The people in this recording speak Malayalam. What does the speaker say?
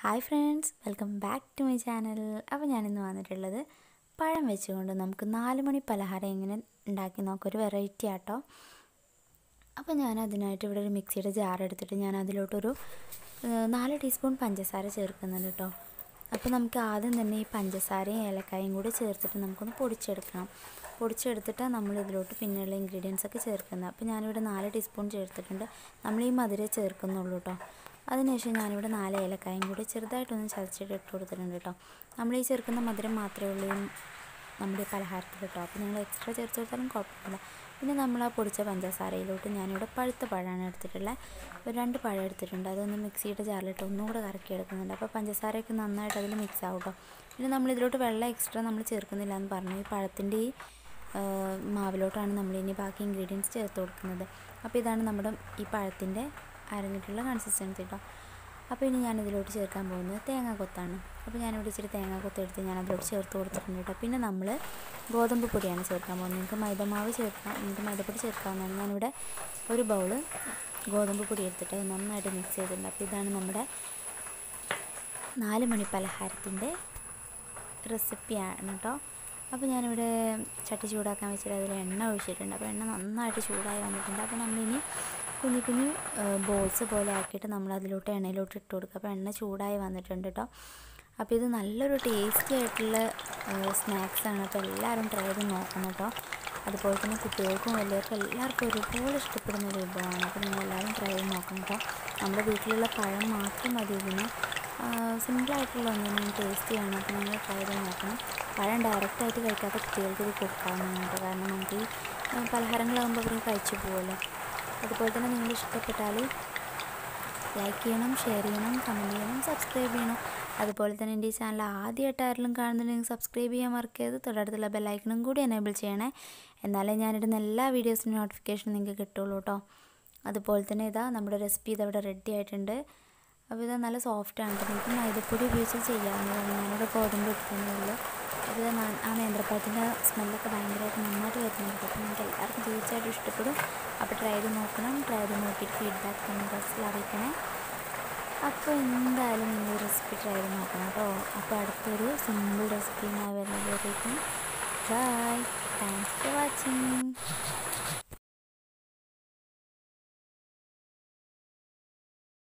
hi friends welcome back to my channel അപ്പോൾ ഞാനിന്ന് വന്നിട്ടുള്ളത് പഴം വെച്ചുകൊണ്ട് നമുക്ക് നാല് മണി പലഹാരം എങ്ങനെ ഉണ്ടാക്കി നോക്കാം ഒരു വെറൈറ്റി ആട്ടോ അപ്പോൾ ഞാൻ അതിനായിട്ട് ഇവിടെ ഒരു മിക്സിയുടെ ജാർ എടുത്തിട്ട് ഞാൻ അതിലോട്ടൊരു ഏഹ്, നാല് ടീസ്പൂൺ പഞ്ചസാര ചേർക്കുന്നുണ്ട് കേട്ടോ അപ്പോൾ നമുക്ക് ആദ്യം തന്നെ ഈ പഞ്ചസാരയും ഏലക്കായും കൂടി ചേർത്തിട്ട് നമുക്കൊന്ന് പൊടിച്ചെടുക്കണം പൊടിച്ചെടുത്തിട്ട് നമ്മൾ ഇതിലോട്ട് പിന്നെയുള്ള ഇൻഗ്രീഡിയൻസ് ഒക്കെ ചേർക്കുന്നത് അപ്പോൾ ഞാനിവിടെ നാല് ടീസ്പൂൺ ചേർത്തിട്ടുണ്ട് നമ്മൾ ഈ മധുരം ചേർക്കുന്നുള്ളൂ കേട്ടോ അതിനുശേഷം ഞാനിവിടെ നാല് ഏലക്കായും കൂടി ചെറുതായിട്ടൊന്ന് ചതച്ചിട്ട് ഇട്ട് കൊടുത്തിട്ടുണ്ട് കേട്ടോ നമ്മൾ ഈ ചേർക്കുന്ന മധുരം മാത്രമേ ഉള്ളൂ ഈ നമ്മുടെ ഈ പലഹാരത്തിൽ കേട്ടോ അപ്പോൾ നിങ്ങൾ എക്സ്ട്രാ ചേർത്ത് കൊടുത്താലും കുഴപ്പമില്ല പിന്നെ നമ്മൾ ആ പൊടിച്ച പഞ്ചസാരയിലോട്ട് ഞാനിവിടെ പഴുത്ത പഴമാണ് എടുത്തിട്ടുള്ളത് ഒരു രണ്ട് പഴം എടുത്തിട്ടുണ്ട് അതൊന്ന് മിക്സിയുടെ ജാറിലിട്ട് ഒന്നും കൂടെ കറക്കി എടുക്കുന്നുണ്ട് അപ്പോൾ പഞ്ചസാരയൊക്കെ നന്നായിട്ട് അതിൽ മിക്സ് ആവും കേട്ടോ പിന്നെ നമ്മൾ ഇതിലോട്ട് വെള്ളം എക്സ്ട്രാ നമ്മൾ ചേർക്കുന്നില്ല എന്ന് പറഞ്ഞു ഈ പഴത്തിൻ്റെ ഈ ആ, മാവിലോട്ടാണ് നമ്മൾ ഇനി ബാക്കി ഇൻഗ്രീഡിയൻസ് ചേർത്ത് കൊടുക്കുന്നത് അപ്പോൾ ഇതാണ് നമ്മുടെ ഈ പഴത്തിൻ്റെ അരഞ്ഞിട്ടുള്ള കൺസിസ്റ്റൻസി കേട്ടോ അപ്പോൾ ഇനി ഞാൻ ഇതിലോട്ട് ചേർക്കാൻ പോകുന്നത് തേങ്ങാ കൊത്താണ് അപ്പോൾ ഞാനിവിടെ ഇച്ചിരി തേങ്ങാ കൊത്ത് എടുത്ത് ഞാൻ അതിലോട്ട് ചേർത്ത് കൊടുത്തിട്ടുണ്ട് കേട്ടോ പിന്നെ നമ്മൾ ഗോതമ്പ് പൊടിയാണ് ചേർക്കാൻ പോകുന്നത് നിങ്ങൾക്ക് മൈദമാവ് ചേർക്കാം നിങ്ങൾക്ക് മൈദപ്പൊടി ചേർക്കാവുന്നതാണ് ഞാനിവിടെ ഒരു ബൗള് ഗോതമ്പ് പൊടി എടുത്തിട്ട് അത് നന്നായിട്ട് മിക്സ് ചെയ്തിട്ടുണ്ട് അപ്പോൾ ഇതാണ് നമ്മുടെ നാല് മണി പലഹാരത്തിൻ്റെ റെസിപ്പിയാണ് കേട്ടോ അപ്പോൾ ഞാനിവിടെ ചട്ടി ചൂടാക്കാൻ വെച്ചിട്ട് അതിൽ എണ്ണ ഒഴിച്ചിട്ടുണ്ട് അപ്പോൾ എണ്ണ നന്നായിട്ട് ചൂടായി വന്നിട്ടുണ്ട് അപ്പോൾ നമ്മളിനി കുഞ്ഞു കുഞ്ഞു ബോൾസ് പോലെ ആക്കിയിട്ട് നമ്മൾ അതിലോട്ട് എണ്ണയിലോട്ട് ഇട്ട് കൊടുക്കുക അപ്പോൾ എണ്ണ ചൂടായി വന്നിട്ടുണ്ട് കേട്ടോ അപ്പോൾ ഇത് നല്ലൊരു ടേസ്റ്റി ആയിട്ടുള്ള സ്നാക്സാണ് അപ്പോൾ എല്ലാവരും ട്രൈ ചെയ്ത് നോക്കണം കേട്ടോ അതുപോലെ തന്നെ കുട്ടികൾക്കും വലിയവർക്കും എല്ലാവർക്കും ഒരുപോലെ ഇഷ്ടപ്പെടുന്ന ഒരു വിഭവമാണ് അപ്പോൾ നിങ്ങൾ എല്ലാവരും ട്രൈ ചെയ്ത് നോക്കണം കേട്ടോ നമ്മുടെ വീട്ടിലുള്ള പഴം മാത്രം മതി ഇതിന് സിമ്പിളായിട്ടുള്ള ഒന്നും ടേസ്റ്റിയാണ് അപ്പോൾ നിങ്ങൾ ട്രൈ ചെയ്ത് നോക്കണം പഴം ഡയറക്റ്റായിട്ട് കഴിക്കാത്ത കുട്ടികൾക്ക് ഇത് കൊടുക്കാവുന്നതാണ് കേട്ടോ കാരണം നമുക്ക് ഈ ആ, പലഹാരങ്ങളാകുമ്പോൾ അവർ കഴിച്ചു പോകുമല്ലോ അതുപോലെ തന്നെ നിങ്ങൾ ഇഷ്ടപ്പെട്ടാൽ ലൈക്ക് ചെയ്യണം ഷെയർ ചെയ്യണം കമൻറ്റ് ചെയ്യണം സബ്സ്ക്രൈബ് ചെയ്യണം അതുപോലെ തന്നെ എൻ്റെ ഈ ചാനൽ ആദ്യമായിട്ട് ആരെങ്കിലും കാണുന്നുണ്ടെങ്കിൽ സബ്സ്ക്രൈബ് ചെയ്യാൻ മറക്കരുത് തൊട്ടടുത്തുള്ള ബെല്ലൈക്കണും കൂടി എനേബിൾ ചെയ്യണേ എന്നാലേ ഞാനിടുന്ന എല്ലാ വീഡിയോസിനും നോട്ടിഫിക്കേഷൻ നിങ്ങൾക്ക് കിട്ടുള്ളൂ കേട്ടോ അതുപോലെ തന്നെ ഇതാ നമ്മുടെ റെസിപ്പി ഇതവിടെ റെഡി ആയിട്ടുണ്ട് അപ്പോൾ ഇത് നല്ല സോഫ്റ്റ് ആണ് കേട്ടോ നിങ്ങൾക്ക് മൈദപ്പൊടി ഉപയോഗിച്ച് ചെയ്യാവുന്നതാണ് ഞാനിവിടെ ഗോതമ്പ് എടുക്കുന്നുള്ളൂ അപ്പോൾ ഇത് ന- ആ നേന്ത്രപ്പഴത്തിൻ്റെ സ്മെല്ലൊക്കെ ഭയങ്കരമായിട്ട് നന്നായിട്ട് വരുന്നുണ്ട് അപ്പോൾ നിങ്ങൾക്ക് എല്ലാവർക്കും തീർച്ചയായിട്ടും ഇഷ്ടപ്പെടും അപ്പോൾ ട്രൈ ചെയ്ത് നോക്കണം ട്രൈ ചെയ്ത് നോക്കിയിട്ട് ഫീഡ്ബാക്ക് കമൻറ്റ് ബോക്സിൽ അറിയിക്കണേ അപ്പോൾ എന്തായാലും നിങ്ങൾ റെസിപ്പി ട്രൈ ചെയ്ത് നോക്കണം കേട്ടോ അപ്പോൾ അടുത്തൊരു സിമ്പിൾ റെസിപ്പിയുമായി വരുന്നതിലേക്കും ബൈ താങ്ക്സ് ഫോർ വാച്ചിങ്